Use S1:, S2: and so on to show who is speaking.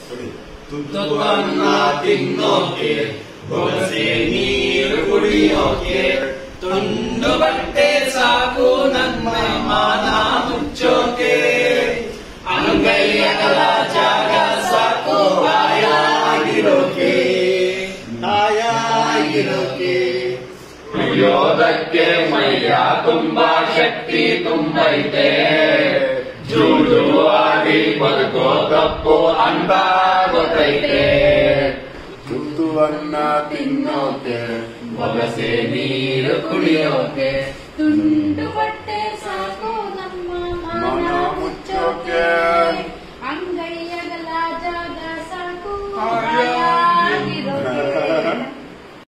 S1: ತುತ್ತನ್ನ ತಿನ್ನೋಕೆ ಬೊಗಸೆ ನೀರು ಕುಡಿಯೋಕೆ ತುಂಡು ಬಟ್ಟೆ ಸಾಕು ನನ್ನ ಮಾನ ಮುಚ್ಚೋಕೆ ಅಂಗೈ ಅಗಲ ಜಾಗ ಸಾಕು ಹಾಯಾಗಿರೋಕೆ ಹಾಯಾಗಿರೋಕೆ
S2: ಕುಡಿಯೋದಕ್ಕೆ ಮೈಯ ತುಂಬಾ ಶಕ್ತಿ ತುಂಬೈತೆ ಜೂಡು ಆಡಿ ಬದುಕೋ ತಪ್ಪು ಅಂತ ಗೊತ್ತೈತೆ
S3: ತುತ್ತುವನ್ನ ತಿನ್ನೋಕೆ
S2: ಬೊಗಸೆ ನೀರು ಕುಡಿಯೋಕೆ
S4: ತುಂಡು ಬಟ್ಟೆ